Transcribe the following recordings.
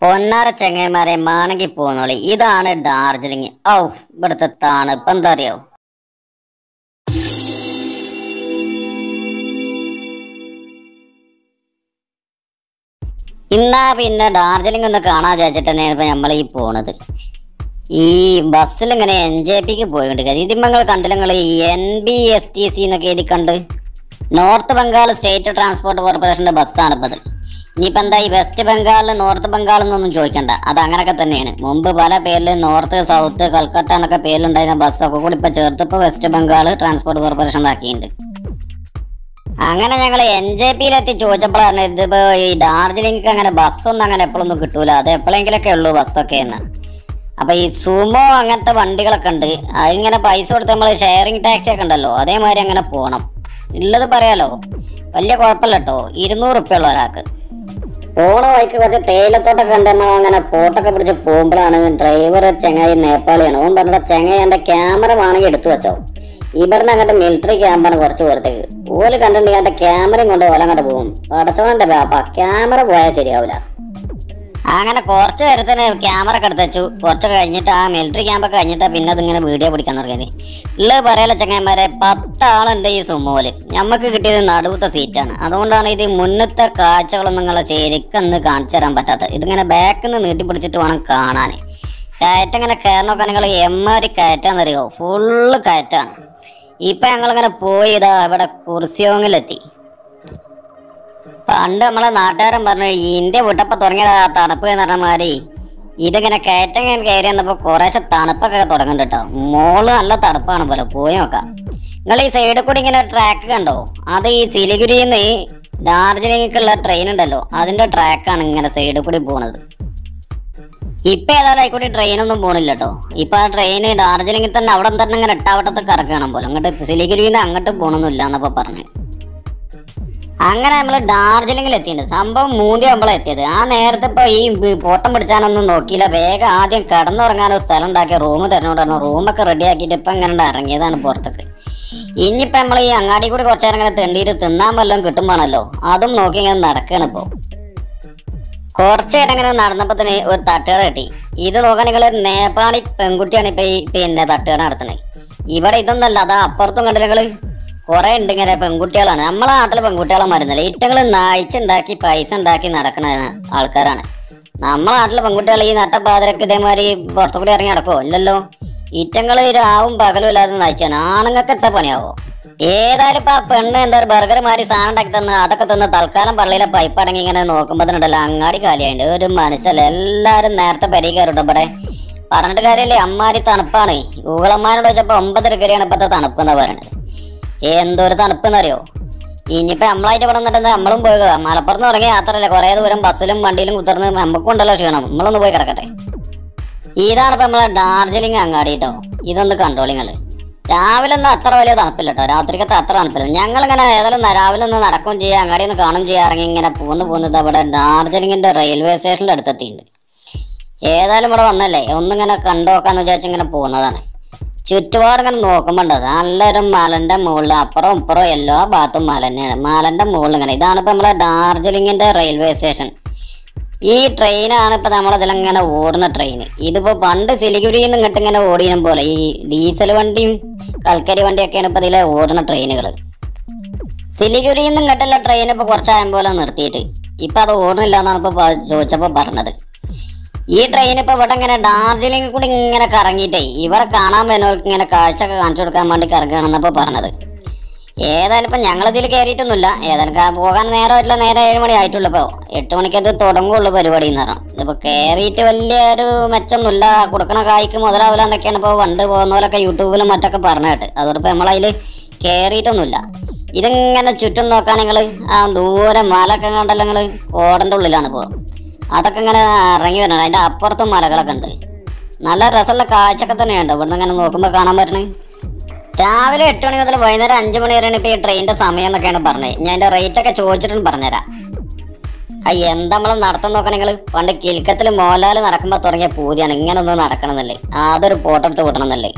പൊന്നാര ചെങ്ങന്മാരെ മാണെങ്കിൽ പോന്നോളി ഇതാണ് ഡാർജിലിംഗ് ഔ ഇവിടുത്തെ തണുപ്പ് എന്താ അറിയോ ഇന്നാ പിന്നെ ഡാർജിലിംഗ് ഒന്ന് കാണാൻ വിചാരിച്ചിട്ട് തന്നെയാണ് ഇപ്പൊ നമ്മൾ ഈ പോണത് ഈ ബസ്സിൽ ഇങ്ങനെ എൻ ജെ പിക്ക് പോയിട്ടുണ്ട് ഇതിപ്പോ നിങ്ങൾ കണ്ടില്ല നിങ്ങൾ N B S T C എന്നൊക്കെ എഴുതി കണ്ട് നോർത്ത് ബംഗാൾ സ്റ്റേറ്റ് ട്രാൻസ്പോർട്ട് കോർപ്പറേഷന്റെ ബസ്സാണ് ഇപ്പത് ഇനിയിപ്പോൾ എന്താ ഈ വെസ്റ്റ് ബംഗാളിൽ നോർത്ത് ബംഗാൾ എന്നൊന്നും ചോദിക്കണ്ട അത് അങ്ങനെയൊക്കെ തന്നെയാണ് മുമ്പ് പല പേരിൽ നോർത്ത് സൗത്ത് കൽക്കട്ട എന്നൊക്കെ പേരിലുണ്ടായിരുന്ന ബസ്സൊക്കെ കൂടി ഇപ്പോൾ ചേർത്തപ്പോൾ വെസ്റ്റ് ബംഗാൾ ട്രാൻസ്പോർട്ട് കോർപ്പറേഷൻ ആക്കിയിട്ടുണ്ട് അങ്ങനെ ഞങ്ങൾ എൻ ജെ പിയിലെത്തി ചോദിച്ചപ്പോഴാണ് ഇതിപ്പോ ഈ ഡാർജിലിംഗ് അങ്ങനെ ബസ്സൊന്നും അങ്ങനെ എപ്പോഴൊന്നും കിട്ടൂല അത് എപ്പോഴെങ്കിലൊക്കെ ഉള്ളൂ ബസ്സൊക്കെ എന്ന് അപ്പൊ ഈ സുമോ അങ്ങനത്തെ വണ്ടികളൊക്കെ ഉണ്ട് അതിങ്ങനെ പൈസ കൊടുത്ത് നമ്മൾ ഷെയറിംഗ് ടാക്സി ഒക്കെ ഉണ്ടല്ലോ അതേമാതിരി അങ്ങനെ പോകണം ഉള്ളത് പറയാലോ വലിയ കുഴപ്പമില്ല കേട്ടോ ഇരുന്നൂറ് റുപ്യ ഉള്ള ഒരാൾക്ക് പോണ വഴിക്ക് കുറച്ച് തേയിലത്തോട്ടൊക്കെ കണ്ട് നമ്മൾ അങ്ങനെ പോട്ടൊക്കെ പിടിച്ച് പോകുമ്പോഴാണ് ഡ്രൈവർ ചെങ്ങായി നേപ്പാളിയാണ് ഓൻ പറഞ്ഞ ചെങ്ങായി എൻ്റെ ക്യാമറ വേണമെങ്കിൽ എടുത്തു വെച്ചോ ഇവിടുന്ന് അങ്ങോട്ട് മിലിറ്ററി ക്യാമ്പാണ് കുറച്ച് പുറത്തേക്ക് ഓല് കണ്ടിട്ടുണ്ടെങ്കിൽ എൻ്റെ ക്യാമറയും കൊണ്ട് ഓല അങ്ങോട്ട് പോകും പടച്ചോന്റെ ബാപ്പ ക്യാമറ പോയാൽ ശരിയാവില്ല അങ്ങനെ കുറച്ച് നേരത്തിന് ക്യാമറ ഒക്കെ എടുത്ത് വെച്ചു കുറച്ച് കഴിഞ്ഞിട്ട് ആ മിലിറ്ററി ക്യാമ്പൊക്കെ കഴിഞ്ഞിട്ട് പിന്നെ അതിങ്ങനെ വീഡിയോ പിടിക്കാൻ തുടങ്ങിയത് ഉള്ളത് പറയാലോ ചങ്ങന്മാരെ പത്താളുണ്ട് ഈ സുമോല് ഞമ്മക്ക് കിട്ടിയത് നടുവത്തെ സീറ്റാണ് അതുകൊണ്ടാണ് ഇത് മുന്നത്തെ കാഴ്ചകളൊന്നും നിങ്ങളെ ശരിക്കും ഒന്ന് കാണിച്ചു തരാൻ പറ്റാത്തത് ഇതിങ്ങനെ ബാക്കിൽ നിന്ന് നീട്ടിപ്പിടിച്ചിട്ട് വേണം കാണാൻ കയറ്റം ഇങ്ങനെ കയറണമൊക്കെ നിങ്ങൾ എമ്മാരി കയറ്റാന്നറിയോ ഫുള്ള് കയറ്റാണ് ഇപ്പൊ ഞങ്ങളിങ്ങനെ പോയി ഇതാ ഇവിടെ കുർസിയോങ്ങിലെത്തി പണ്ട് നമ്മളെ നാട്ടുകാരൻ പറഞ്ഞു ഈ ഇന്ത്യ വിട്ടപ്പോ തുടങ്ങിയ ആ തണുപ്പ് എന്ന് പറഞ്ഞ മാതിരി ഇതിങ്ങനെ കയറ്റം ഇങ്ങനെ കയറി വന്നപ്പോ കുറേശ്ശെ തണുപ്പൊക്കെ തുടങ്ങുന്നുണ്ട് കേട്ടോ മോള് നല്ല തണുപ്പാണ് പോലെ പോയി നോക്കാം നിങ്ങൾ ഈ സൈഡിൽ കൂടി ഇങ്ങനെ ട്രാക്ക് കണ്ടോ അത് ഈ സിലിഗുരിയിൽ നിന്ന് ഡാർജിലിംഗിലേക്കുള്ള ട്രെയിൻ ഉണ്ടല്ലോ അതിന്റെ ട്രാക്കാണ് ഇങ്ങനെ സൈഡിൽ കൂടി പോണത് ഇപ്പൊ ഏതായാലും ആയിക്കൂടി ട്രെയിനൊന്നും പോണില്ല കേട്ടോ ഇപ്പൊ ആ ട്രെയിന് ഡാർജിലിംഗിൽ തന്നെ അവിടെ തന്നെ ഇങ്ങനെ എട്ടാവട്ടത്ത് കറക്കണം പോലും അങ്ങോട്ട് സിലിഗുരിയിൽ നിന്ന് അങ്ങോട്ട് പോകണമെന്നില്ല എന്നപ്പോ പറഞ്ഞു അങ്ങനെ നമ്മൾ ഡാർജിലിംഗിൽ എത്തിയിട്ടുണ്ട് സംഭവം മൂന്തി നമ്മളെ എത്തിയത് ആ നേരത്തെ ഇപ്പൊ ഈ ബ് പോട്ടം പിടിച്ചാനൊന്നും നോക്കിയില്ല വേഗം ആദ്യം കിടന്നുറങ്ങാൻ ഒരു സ്ഥലം ഉണ്ടാക്കിയ റൂം തരണോണ്ടായിരുന്നു റൂമൊക്കെ റെഡി ആക്കിയിട്ട് ഇപ്പൊ ഇങ്ങനെ ഇറങ്ങിയതാണ് പുറത്തേക്ക് ഇനിയിപ്പോ നമ്മൾ ഈ അങ്ങാടി കൂടി കുറച്ചേരം ഇങ്ങനെ തെണ്ടിയിട്ട് തിന്നാൻ വല്ലതും കിട്ടുമ്പോണല്ലോ അതും നോക്കി ഇങ്ങനെ നടക്കുകയാണ് ഇപ്പോ കുറച്ച് നേരം ഇങ്ങനെ നടന്നപ്പോ തന്നെ ഒരു തട്ടുകട കിട്ടി ഇത് നോക്കാൻ നിങ്ങൾ ഒരു നേപ്പാളി പെൺകുട്ടിയാണ് ഇപ്പൊ ഈ പിന്നെ തട്ടുകട നടത്തുന്നത് ഇവിടെ ഇതൊന്നല്ല അതാ അപ്പുറത്തും കണ്ടില്ല നിങ്ങള് കുറെ ഉണ്ട് ഇങ്ങനെ പെൺകുട്ടികളാണ് നമ്മളെ നാട്ടിലെ പെൺകുട്ടികളെ മരുന്നില്ല ഇറ്റങ്ങൾ നയിച്ചുണ്ടാക്കി പൈസ ഉണ്ടാക്കി നടക്കുന്ന ആൾക്കാരാണ് നമ്മളെ നാട്ടിലെ പെൺകുട്ടികൾ ഈ നട്ടപ്പാതിരക്ക് ഇതേമാതിരി പുറത്തു കൂടി ഇറങ്ങി നടക്കുമോ ഇല്ലല്ലോ ഇറ്റങ്ങൾ രാവും പകലും ഇല്ലാതെ നയിച്ചാണ് ആണുങ്ങൾക്ക് എത്ര പണിയാവോ ഏതായാലും ഇപ്പൊ ആ പെണ്ണ് എന്താ ഒരു ബർഗർ മാറി സാധനം ഉണ്ടാക്കി തന്ന് അതൊക്കെ തന്ന് തൽക്കാലം പള്ളിയിലെ പൈപ്പ് അടങ്ങി ഇങ്ങനെ നോക്കുമ്പോഴത്തേനുണ്ടല്ലോ അങ്ങാടി കാലിയായിട്ട് ഒരു മനസ്സല്ല എല്ലാരും നേരത്തെ പെരി കയറുട്ടോ ഇവിടെ പറഞ്ഞിട്ട് കാര്യമല്ലേ അമ്മാരി തണുപ്പാണ് ഊകളന്മാരോട് വെച്ചപ്പോ ഒമ്പതര കയറിയാണ് ഇപ്പത്തെ തണുപ്പ് എന്നാ പറയണത് എന്തൊരു തണുപ്പെന്നറിയോ ഇനിയിപ്പോ നമ്മളായിട്ട് ഇവിടെ നിന്നിട്ട് നമ്മളും പോയി മലപ്പുറത്ത് തുടങ്ങിയ യാത്രയല്ലേ കുറെ ദൂരം ബസ്സിലും വണ്ടിയിലും കുത്തിർന്ന് നമുക്കും ഉണ്ടല്ലോ ക്ഷീണം നമ്മളൊന്ന് പോയി കിടക്കട്ടെ ഇതാണ് ഇപ്പൊ നമ്മളെ ഡാർജിലിംഗ് അങ്ങാടി കേട്ടോ ഇതൊന്ന് കണ്ടോളിങ്ങള് രാവിലെ ഒന്നും അത്ര വലിയ തണുപ്പില്ല കേട്ടോ രാത്രിക്കത്തെ അത്ര തണുപ്പില്ല ഞങ്ങൾ ഇങ്ങനെ ഏതായാലും ന- രാവിലെ ഒന്ന് നടക്കുകയും ചെയ്യുക അങ്ങാടി ഒന്ന് കാണും ചെയ്യുക ഇറങ്ങി ഇങ്ങനെ പോന്ന് പോകുന്നത് അവിടെ ഡാർജിലിംഗിന്റെ റെയിൽവേ സ്റ്റേഷനിന്റെ അടുത്തെത്തിയിട്ടുണ്ട് ഏതായാലും ഇവിടെ വന്നല്ലേ ഒന്നിങ്ങനെ കണ്ടു നോക്കാന്ന് വിചാരിച്ച് ഇങ്ങനെ പോകുന്നതാണ് ചുറ്റുപാട് ഇങ്ങനെ നോക്കുമ്പോണ്ട് നല്ലൊരു മലന്റെ മുകളിൽ അപ്പുറം ഇപ്പുറം എല്ലാ ഭാഗത്തും മല തന്നെയാണ് മലന്റെ മുകളിൽ ഇങ്ങനെ ഇതാണ് ഇപ്പൊ നമ്മളെ ഡാർജിലിംഗിന്റെ റെയിൽവേ സ്റ്റേഷൻ ഈ ട്രെയിനാണ് ഇപ്പൊ നമ്മളിതിലിങ്ങനെ ഓടുന്ന ട്രെയിൻ ഇതിപ്പോ പണ്ട് സിലിഗുരിയിൽ നിന്ന് ഇങ്ങോട്ട് ഇങ്ങനെ ഓടിയും പോലെ ഈ ഡീസൽ വണ്ടിയും കൽക്കരി വണ്ടിയൊക്കെയാണ് ഇപ്പൊ ഇതിലെ ഓടുന്ന ട്രെയിനുകൾ സിലിഗുരിയിൽ നിന്ന് ഇങ്ങോട്ടുള്ള ട്രെയിൻ ഇപ്പൊ കുറച്ചായം പോലെ നിർത്തിയിട്ട് ഇപ്പൊ അത് ഓടുന്നില്ല എന്നാണ് ഇപ്പൊ പ- ചോദിച്ചപ്പോ പറഞ്ഞത് ഈ ട്രെയിൻ ഇപ്പൊ ഇവിടെ ഇങ്ങനെ ഡാർജിലിംഗ് കൂടി ഇങ്ങനെ കറങ്ങിയിട്ടേ ഇവിടെ കാണാൻ വരുന്നവർക്ക് ഇങ്ങനെ കാഴ്ചയൊക്കെ കാണിച്ചു കൊടുക്കാൻ വേണ്ടി കറങ്ങുകയാണെന്നപ്പോ പറഞ്ഞത് ഏതായാലും ഇപ്പൊ ഞങ്ങൾ ഇതിൽ കയറിയിട്ടൊന്നുമില്ല ഏതായാലും കാ- പോകാൻ നേരമില്ല നേരെ ഏഴ് മണി ആയിട്ടുള്ളൂ ഇപ്പൊ എട്ട് മണിക്ക് അത് തുടങ്ങുള്ളൂ പരിപാടി എന്ന് പറഞ്ഞു ഇതിപ്പോ കയറിയിട്ട് വലിയ ഒരു മെച്ചൊന്നുമില്ല കൊടുക്കണ കായ്ക്ക് മുതലാവില്ല എന്നൊക്കെയാണ് ഇപ്പൊ പണ്ട് പോകുന്നവരൊക്കെ യൂട്യൂബിലും മറ്റൊക്കെ പറഞ്ഞു കേട്ട് അതുകൊണ്ട് ഇപ്പൊ നമ്മളതിൽ കയറിയിട്ടൊന്നുമില്ല ഇതിങ്ങനെ ചുറ്റും നോക്കാൻ നിങ്ങൾ ആ ദൂരെ മലൊക്കെ കണ്ടല്ലോ നിങ്ങൾ ഓടന്റെ ഉള്ളിലാണ് ഇപ്പോൾ അതൊക്കെ ഇങ്ങനെ ഇറങ്ങി വരണം അതിന്റെ അപ്പുറത്തും മലകളൊക്കെ ഉണ്ട് നല്ല രസമുള്ള കാഴ്ചയൊക്കെ തന്നെയുണ്ട് ഇവിടുന്ന് ഇങ്ങനെ നോക്കുമ്പോൾ കാണാൻ പറ്റണേ രാവിലെ എട്ട് മണി മുതൽ വൈകുന്നേരം അഞ്ച് മണി വരെയാണ് ഇപ്പൊ ഈ ട്രെയിനിന്റെ സമയം എന്നൊക്കെയാണ് പറഞ്ഞത് ഞാൻ അതിന്റെ റേറ്റ് ഒക്കെ ചോദിച്ചിട്ടുണ്ട് പറഞ്ഞുതരാം അയ്യ എന്താ നമ്മൾ നടത്തം നോക്കണം നിങ്ങൾ പണ്ട് കിൽക്കത്തിൽ മോലാല് നടക്കുമ്പോൾ തുടങ്ങിയ പൂതിയാണ് ഇങ്ങനെ ഒന്ന് നടക്കണമെന്നല്ലേ അതൊരു ഫോട്ടോ എടുത്ത് വിടണമെന്നല്ലേ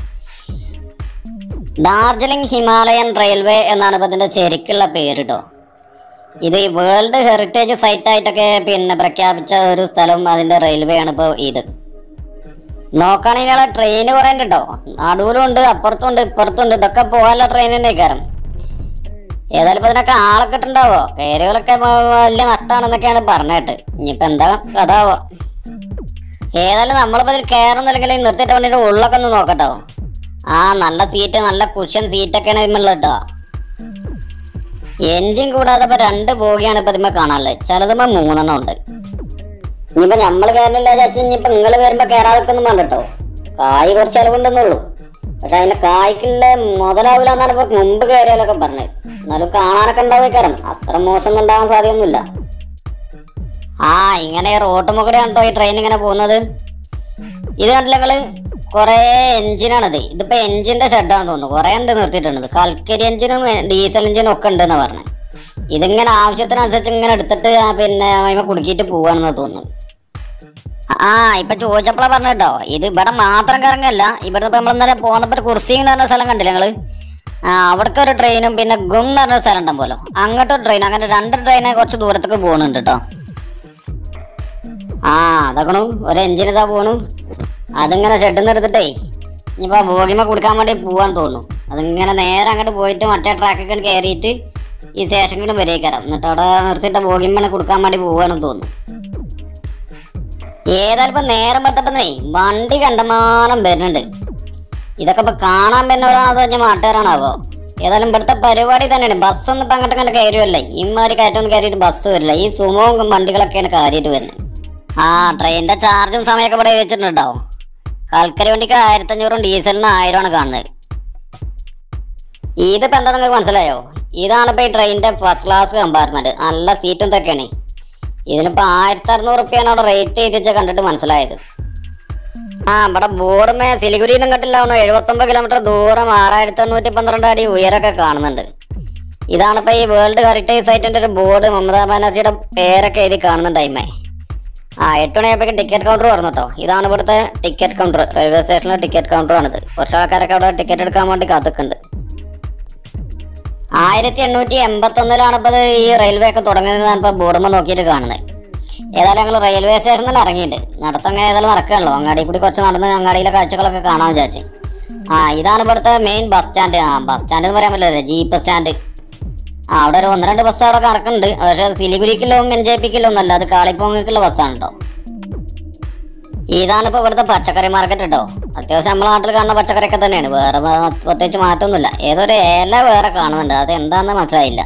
ഡാർജിലിംഗ് ഹിമാലയൻ റെയിൽവേ എന്നാണ് ഇപ്പൊ ഇതിന്റെ ശരിക്കുള്ള പേര് കേട്ടോ ഇത് ഈ വേൾഡ് ഹെറിറ്റേജ് സൈറ്റ് ആയിട്ടൊക്കെ പിന്നെ പ്രഖ്യാപിച്ച ഒരു സ്ഥലവും അതിന്റെ റെയിൽവേ ആണ് ഇപ്പോൾ ഇത് നോക്കുകയാണെങ്കിൽ ട്രെയിൻ കുറേ ഉണ്ട് കേട്ടോ നടുവിലും ഉണ്ട് അപ്പുറത്തും ഉണ്ട് ഇപ്പുറത്തും ഉണ്ട് ഇതൊക്കെ പോകാനുള്ള ട്രെയിൻ തന്നെ കയറും ഏതായാലും ഇപ്പൊ ഇതിനൊക്കെ ആളെ കിട്ടുണ്ടാവോ പേരുകളൊക്കെ വ- വലിയ നട്ടാണെന്നൊക്കെയാണ് പറഞ്ഞിട്ട് ഇനിയിപ്പോ എന്താ കഥാവോ ഏതായാലും നമ്മളിപ്പോ ഇതിൽ കയറുന്നില്ലെങ്കിൽ നിർത്തിയിട്ട് വേണ്ടിട്ട് ഉള്ളൊക്കെ ഒന്ന് നോക്കട്ടോ ആ നല്ല സീറ്റ് നല്ല കുഷ്യൻ സീറ്റൊക്കെയാണ് ഇതിമുള്ളത് കേട്ടോ എൻജിൻ കൂടാതെ ഇപ്പൊ രണ്ട് ബോഗിയാണ് ഇപ്പൊ ഇതിമ്മ കാണാനുള്ളത് ചിലതുമ്പോ മൂന്നെണ്ണം ഉണ്ട് ഇനിയിപ്പോ നമ്മള് കയറില്ല ചാച്ചി ഇനിയിപ്പോ നിങ്ങൾ വരുമ്പോ കയറാതൊക്കെ വേണ്ടട്ടോ കായ് കുറച്ച് ചെലവുണ്ടെന്നുള്ളൂ പക്ഷെ അതിന്റെ കായ്ക്കുള്ള മുതലാവില്ല എന്നാണ് ഇപ്പൊ മുമ്പ് കയറിയാലൊക്കെ പറഞ്ഞത് എന്നാലും കാണാനൊക്കെ ഉണ്ടാവും അത്ര മോശമൊന്നും ഉണ്ടാവാൻ സാധ്യതയൊന്നുമില്ല ആ ഇങ്ങനെ റോട്ട് മുകളിലാണ് കേട്ടോ ഈ ട്രെയിൻ ഇങ്ങനെ പോകുന്നത് ഇത് കണ്ടില്ല നിങ്ങള് കൊറേ എഞ്ചിനാണിത് ഇതിപ്പോ എഞ്ചിന്റെ ഷെഡാണെന്ന് തോന്നുന്നു കൊറേ ഉണ്ട് നിർത്തിയിട്ടുണ്ട് കൽക്കരി എഞ്ചിനും ഡീസൽ എഞ്ചിനും ഒക്കെ ഉണ്ടെന്ന് പറഞ്ഞു ഇതിങ്ങനെ ആവശ്യത്തിനനുസരിച്ച് ഇങ്ങനെ എടുത്തിട്ട് ആ പിന്നെ അതിമ കുടുക്കിയിട്ട് പോവാണെന്ന് തോന്നുന്നു ആ ഇപ്പൊ ചോദിച്ചപ്പോഴാ പറഞ്ഞു കേട്ടോ ഇത് ഇവിടെ മാത്രം കറങ്ങല്ല ഇവിടെ ഇപ്പൊ നമ്മൾ ഇന്നലെ പോന്നപ്പോ കുർസി എന്ന് പറഞ്ഞ സ്ഥലം കണ്ടില്ല നിങ്ങള് ആ അവിടേക്ക് ഒരു ട്രെയിനും പിന്നെ ഗും എന്ന് പറഞ്ഞ സ്ഥലം ഉണ്ടാകുമല്ലോ അങ്ങോട്ടൊരു ട്രെയിൻ അങ്ങനെ രണ്ട് ട്രെയിനെ കുറച്ച് ദൂരത്തേക്ക് പോകുന്നുണ്ട് കേട്ടോ ആ അതൊക്കെ ഒരു എഞ്ചിൻ ഇതാ പോണു അതിങ്ങനെ ഷെഡിൽ നിന്ന് എടുത്തിട്ടേ ഇനിയിപ്പോ ബോഗിമ കൊടുക്കാൻ വേണ്ടി പോവാൻ തോന്നുന്നു അതിങ്ങനെ നേരെ അങ്ങോട്ട് പോയിട്ട് മറ്റേ ട്രാക്കൊക്കെ കയറിയിട്ട് ഈ സ്റ്റേഷനിലും വരേക്കാരം എന്നിട്ട് അവിടെ നിർത്തിയിട്ട് ബോഗിമനെ കൊടുക്കാൻ വേണ്ടി പോവാണെന്ന് തോന്നുന്നു ഏതായാലും ഇപ്പൊ നേരം പെട്ടപ്പന്നേ വണ്ടി കണ്ടമാനം വരുന്നുണ്ട് ഇതൊക്കെ ഇപ്പൊ കാണാൻ പറ്റുന്നവരാണോ അതോ ഞാൻ മാട്ടുകാരാണാവോ ഏതായാലും ഇവിടുത്തെ പരിപാടി തന്നെയാണ് ബസ്സൊന്നും ഇപ്പൊ അങ്ങോട്ട് അങ്ങനെ കയറുമല്ലേ ഇമാതിരി കയറ്റൊന്നും കയറിയിട്ട് ബസ് വരില്ല ഈ സുമവും വണ്ടികളൊക്കെയാണ് കാര്യമായിട്ട് വരുന്നത് ആ ട്രെയിനിന്റെ ചാർജും സമയമൊക്കെ ഇവിടെ വെച്ചിട്ടുണ്ടാവും കൽക്കരി വണ്ടിക്ക് ആയിരത്തഞ്ഞൂറും ഡീസലിന് ആയിരമാണ് കാണുന്നത് ഇതിപ്പോ എന്താ നിങ്ങൾക്ക് മനസ്സിലായോ ഇതാണ് ഇപ്പൊ ഈ ട്രെയിനിന്റെ ഫസ്റ്റ് ക്ലാസ് കമ്പാർട്ട്മെന്റ് നല്ല സീറ്റും ഇതൊക്കെയാണ് ഇതിനിപ്പോ ആയിരത്തി അറുന്നൂറ് റുപ്യാണ് അവിടെ റേറ്റ് ചെയ്തിച്ച് കണ്ടിട്ട് മനസ്സിലായത് ആ ഇവിടെ ബോർഡുമേ സിലിഗുരി നിന്നും കണ്ടില്ല എഴുപത്തൊമ്പത് കിലോമീറ്റർ ദൂരം ആറായിരത്തി എണ്ണൂറ്റി പന്ത്രണ്ട് അടി ഉയരൊക്കെ കാണുന്നുണ്ട് ഇതാണിപ്പോ ഈ വേൾഡ് ഹെറിറ്റേജ് സൈറ്റിന്റെ ഒരു ബോർഡ് മമതാ ബാനർജിയുടെ പേരൊക്കെ എഴുതി കാണുന്നുണ്ടായിമേ ആ എട്ട് മണിയായപ്പോഴേക്കും ടിക്കറ്റ് കൗണ്ടർ പറഞ്ഞു കേട്ടോ ഇതാണ് ഇവിടുത്തെ ടിക്കറ്റ് കൗണ്ടർ റെയിൽവേ സ്റ്റേഷനിലെ ടിക്കറ്റ് കൗണ്ടറാണിത് കുറച്ച് ആൾക്കാരൊക്കെ അവിടെ ടിക്കറ്റ് എടുക്കാൻ വേണ്ടി കാത്തുക്കുണ്ട് ആയിരത്തി എണ്ണൂറ്റി എൺപത്തി ഒന്നിലാണ് ഇപ്പൊ ഇത് ഈ റെയിൽവേ ഒക്കെ തുടങ്ങുന്നതാണ് ഇപ്പൊ ബോർഡുമ്പോൾ നോക്കിയിട്ട് കാണുന്നത് ഏതായാലും ഞങ്ങൾ റെയിൽവേ സ്റ്റേഷനിൽ നിന്ന് ഇറങ്ങിയിട്ടുണ്ട് നടത്തങ്ങ ഏതായാലും നടക്കുകയാണല്ലോ അങ്ങാടി കൂടി കുറച്ച് നടന്ന് അങ്ങാടിയിലെ കാഴ്ചകളൊക്കെ കാണാൻ വിചാരിച്ചു ആ ഇതാണ് ഇവിടുത്തെ മെയിൻ ബസ് സ്റ്റാൻഡ് ആ ബസ് സ്റ്റാൻഡ് എന്ന് പറയാൻ പറ്റില്ല ജീപ്പ് സ്റ്റാൻഡ് ആ അവിടെ ഒരു ഒന്ന് രണ്ട് ബസ് അവിടെ കറക്കുന്നുണ്ട് പക്ഷെ സിലിഗുരിക്കുള്ള എൻ ജെ പിക്കുള്ള ഒന്നല്ല അത് കാളിപ്പോങ്ങക്കുള്ള ബസ്സാണ് കേട്ടോ ഇതാണ് ഇപ്പൊ ഇവിടുത്തെ പച്ചക്കറി മാർക്കറ്റ് കേട്ടോ അത്യാവശ്യം നമ്മളെ നാട്ടിൽ കാണുന്ന പച്ചക്കറിയൊക്കെ തന്നെയാണ് വേറെ മ- പ്രത്യേകിച്ച് മാറ്റമൊന്നുമില്ല ഏതൊരു ഇല വേറെ കാണുന്നുണ്ട് അത് എന്താണെന്ന് മനസ്സിലായില്ല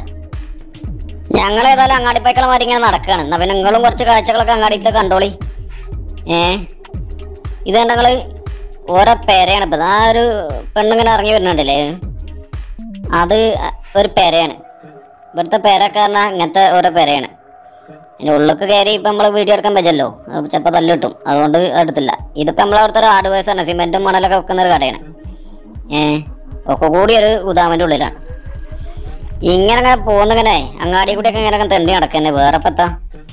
ഞങ്ങൾ ഏതായാലും അങ്ങാടിപ്പൈക്കളെ മാറി ഇങ്ങനെ നടക്കുകയാണ് എന്നാ പിന്നെ നിങ്ങളും കുറച്ച് കാഴ്ചകളൊക്കെ അങ്ങാടിത്തെ കണ്ടോളി ഏ ഇത് ഞങ്ങള് ഓരോ പെരയാണ് ഇപ്പൊ ആ ഒരു പെണ്ണിങ്ങനെ ഇറങ്ങി വരുന്നുണ്ടല്ലേ അത് ഒരു പെരയാണ് ഇവിടുത്തെ പെരൊക്കെ പറഞ്ഞാൽ ഇങ്ങനത്തെ ഓരോ പെരയാണ് അതിൻ്റെ ഉള്ളിലേക്ക് കയറി ഇപ്പം നമ്മൾ വീഡിയോ എടുക്കാൻ പറ്റല്ലോ ചിലപ്പോൾ തല്ല് കിട്ടും അതുകൊണ്ട് എടുത്തില്ല ഇതിപ്പോൾ നമ്മളവിടുത്തെ ഒരു ആഡ്വേഴ്സാണ് സിമെൻറ്റും മണലൊക്കെ വെക്കുന്ന ഒരു കടയാണ് ഏ ഒക്കെ കൂടി ഒരു ഉദാമൻ്റെ ഉള്ളിലാണ് ഇങ്ങനെ അങ്ങനെ പോകുന്നിങ്ങനെ അങ്ങാടി കൂടിയൊക്കെ ഇങ്ങനെ തെണ്ടി നടക്കന്നെ വേറെ പത്താ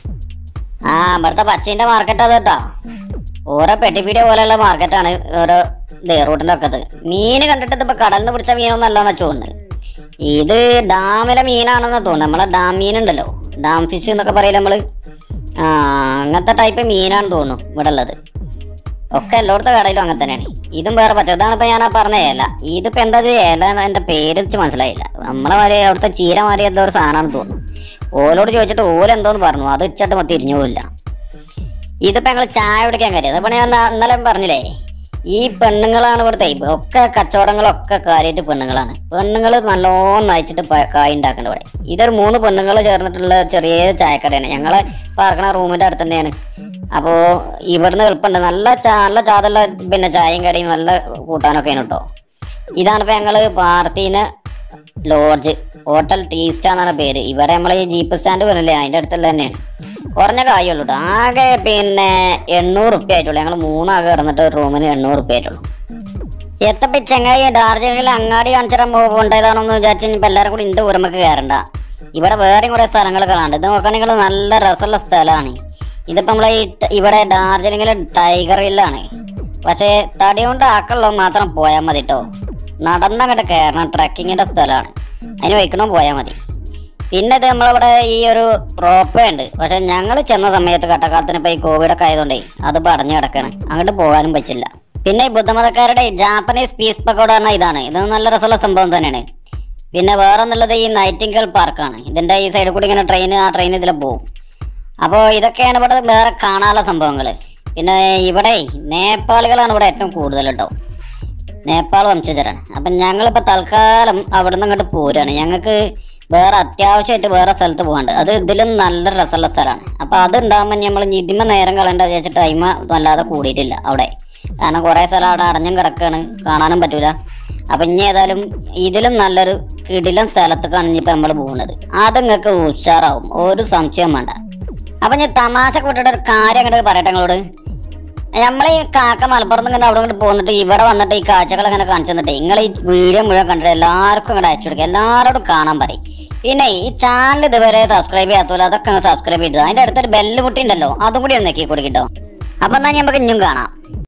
ആ ഇവിടുത്തെ പച്ചീൻ്റെ മാർക്കറ്റ് അത് കേട്ടോ ഓരോ പെട്ടിപ്പീടിയ പോലെയുള്ള മാർക്കറ്റാണ് ഓരോ ഇത് റൂട്ടിൻ്റെ ഒക്കെ മീൻ കണ്ടിട്ട് ഇതിപ്പോൾ കടലിൽ നിന്ന് പിടിച്ച മീനൊന്നും അല്ലെന്ന് തോന്നുന്നത് ഇത് ഡാമിലെ മീനാണെന്ന് തോന്നുന്നു നമ്മളെ ഡാം മീനുണ്ടല്ലോ ഡാം ഫിഷ് എന്നൊക്കെ പറയില്ല നമ്മള് ആ അങ്ങനത്തെ ടൈപ്പ് മീനാണെന്ന് തോന്നുന്നു ഇവിടെ ഉള്ളത് ഒക്കെ എല്ലായിടത്തെ കടയിലും അങ്ങനെ തന്നെയാണ് ഇതും വേറെ പറ്റും ഇതാണ് ഇപ്പൊ ഞാൻ ആ പറഞ്ഞ ഏല ഇതിപ്പോ എന്താ ഇത് ഏല എന്ന് എന്റെ പേര് വെച്ച് മനസ്സിലായില്ല നമ്മളെ മാതിരി അവിടുത്തെ ചീര മാതിരി എന്തോ ഒരു സാധനമാണെന്ന് തോന്നുന്നു ഓലോട് ചോദിച്ചിട്ട് ഓലെന്തോന്ന് പറഞ്ഞു അത് ഉച്ചട്ട് തിരിഞ്ഞു പോയില്ല ഇതിപ്പോ ഞങ്ങൾ ചായ കുടിക്കാൻ കയറി അതിപ്പോ ഞാൻ ന- ഇന്നലെ പറഞ്ഞില്ലേ ഈ പെണ്ണുങ്ങളാണ് ഇവിടുത്തെ ഒക്കെ കച്ചവടങ്ങളൊക്കെ കാര്യമായിട്ട് പെണ്ണുങ്ങളാണ് പെണ്ണുങ്ങൾ നല്ലോണം നയിച്ചിട്ട് പ- കായ് ഉണ്ടാക്കേണ്ട ഇവിടെ ഇതൊരു മൂന്ന് പെണ്ണുങ്ങൾ ചേർന്നിട്ടുള്ള ഒരു ചെറിയ ചായക്കടയാണ് ഞങ്ങളെ പാർക്കണ റൂമിന്റെ അടുത്ത് തന്നെയാണ് അപ്പോൾ ഇവിടുന്ന് എളുപ്പമുണ്ട് നല്ല ചാ നല്ല ചാതുള്ള പിന്നെ ചായയും കടയും നല്ല കൂട്ടാനൊക്കെയാണ് കേട്ടോ ഇതാണിപ്പോൾ ഞങ്ങൾ പാർത്തീന് ലോഡ്ജ് ഹോട്ടൽ ടീസ്റ്റ എന്നാണ് പേര് ഇവിടെ നമ്മൾ ഈ ജീപ്പ് സ്റ്റാൻഡ് വരില്ലേ അതിൻ്റെ അടുത്തുള്ള തന്നെയാണ് കുറഞ്ഞ കായുള്ളൂ കേട്ടോ ആകെ പിന്നെ എണ്ണൂറ് റുപ്യ ആയിട്ടുള്ളൂ ഞങ്ങൾ മൂന്നാകെ കിടന്നിട്ട് ഒരു റൂമിന് എണ്ണൂറ് റുപ്യ ആയിട്ടുള്ളൂ എത്തപ്പോ ഈ ചങ്ങായി ഡാർജിലിംഗിൽ അങ്ങാടി കാണിച്ചിടാൻ ഉണ്ടായതാണോന്ന് വിചാരിച്ചു ഇനിയിപ്പോൾ എല്ലാവരും കൂടി ഇന്റെ ഉറമക്ക് കയറണ്ട ഇവിടെ വേറെയും കുറേ സ്ഥലങ്ങൾ കാണാണ്ട് ഇത് നോക്കുകയാണെങ്കിൽ നല്ല രസമുള്ള സ്ഥലമാണ് ഇതിപ്പോൾ നമ്മളെ ഈ ട- ഇവിടെ ഡാർജിലിംഗിൽ ടൈഗർ ഹില്ലാണ് പക്ഷേ തടി കൊണ്ട് ആക്കുള്ള മാത്രം പോയാൽ മതി കേട്ടോ നടന്നങ്ങോട്ട് കയറണം ട്രക്കിങ്ങിൻ്റെ സ്ഥലമാണ് അതിന് വയ്ക്കണം പോയാൽ മതി പിന്നെ ഇത് നമ്മളിവിടെ ഈ ഒരു റോപ്പേ ഉണ്ട് പക്ഷെ ഞങ്ങൾ ചെന്ന സമയത്ത് കട്ടക്കാലത്തിന് ഇപ്പൊ ഈ കോവിഡ് ഒക്കെ ആയതുകൊണ്ടേ അത് പടഞ്ഞു കിടക്കാണ് അങ്ങോട്ട് പോകാനും പറ്റില്ല പിന്നെ ഈ ബുദ്ധമതക്കാരുടെ ജാപ്പനീസ് പീസ് പക്കോട പറഞ്ഞ ഇതാണ് ഇത് നല്ല രസമുള്ള സംഭവം തന്നെയാണ് പിന്നെ വേറെ എന്നുള്ളത് ഈ നൈറ്റിംഗൽ പാർക്കാണ് ഇതിന്റെ ഈ സൈഡിൽ കൂടി ഇങ്ങനെ ട്രെയിൻ ആ ട്രെയിൻ ഇതിൽ പോകും അപ്പോൾ ഇതൊക്കെയാണ് ഇവിടെ വേറെ കാണാനുള്ള സംഭവങ്ങൾ പിന്നെ ഇവിടെ നേപ്പാളികളാണ് ഇവിടെ ഏറ്റവും കൂടുതൽ കേട്ടോ നേപ്പാൾ വംശജരാണ് അപ്പം ഞങ്ങളിപ്പോൾ തൽക്കാലം അവിടെ നിന്ന് അങ്ങോട്ട് പോരാണ് ഞങ്ങൾക്ക് വേറെ അത്യാവശ്യമായിട്ട് വേറെ സ്ഥലത്ത് പോകാണ്ട് അത് ഇതിലും നല്ല രസമുള്ള സ്ഥലമാണ് അപ്പോൾ അത് ഉണ്ടാകുമ്പോൾ നമ്മൾ ഇതിമ നേരം കളയേണ്ട വിചാരിച്ചിട്ട് ടൈമ വല്ലാതെ കൂടിയിട്ടില്ല അവിടെ കാരണം കുറേ സ്ഥലം അവിടെ അടഞ്ഞും കിടക്കുകയാണ് കാണാനും പറ്റൂല അപ്പം ഇനി ഏതായാലും ഇതിലും നല്ലൊരു കിടിലം സ്ഥലത്തേക്കാണ് ഇനിയിപ്പോൾ നമ്മൾ പോകുന്നത് അത് നിങ്ങൾക്ക് ഉഷാറാവും ഒരു സംശയം വേണ്ട അപ്പം ഞാൻ തമാശ കൂട്ടിട്ട് ഒരു കാര്യം അങ്ങോട്ട് പറയട്ടെ നിങ്ങളോട് നമ്മളെ ഈ കാക്ക മലപ്പുറത്ത് ഇങ്ങനെ അവിടെ ഇങ്ങോട്ട് പോന്നിട്ട് ഇവിടെ വന്നിട്ട് ഈ കാഴ്ചകൾ ഇങ്ങനെ കാണിച്ചു തന്നിട്ട് നിങ്ങൾ ഈ വീഡിയോ മുഴുവൻ കണ്ടിട്ട് എല്ലാവർക്കും ഇങ്ങോട്ട് അയച്ചു കൊടുക്കുക എല്ലാവരോടും കാണാൻ പറയും പിന്നെ ഈ ചാനൽ ഇതുവരെ സബ്സ്ക്രൈബ് ചെയ്യാത്തല്ലോ അതൊക്കെ സബ്സ്ക്രൈബ് ചെയ്തു അതിന്റെ അടുത്തൊരു ബെല്ല് കുട്ടി ഉണ്ടല്ലോ അതും കൂടി ഒന്ന് നെക്കി കൊടുക്കിട്ടോ അപ്പൊ എന്നാ നമുക്ക് ഇഞ്ഞും കാണാം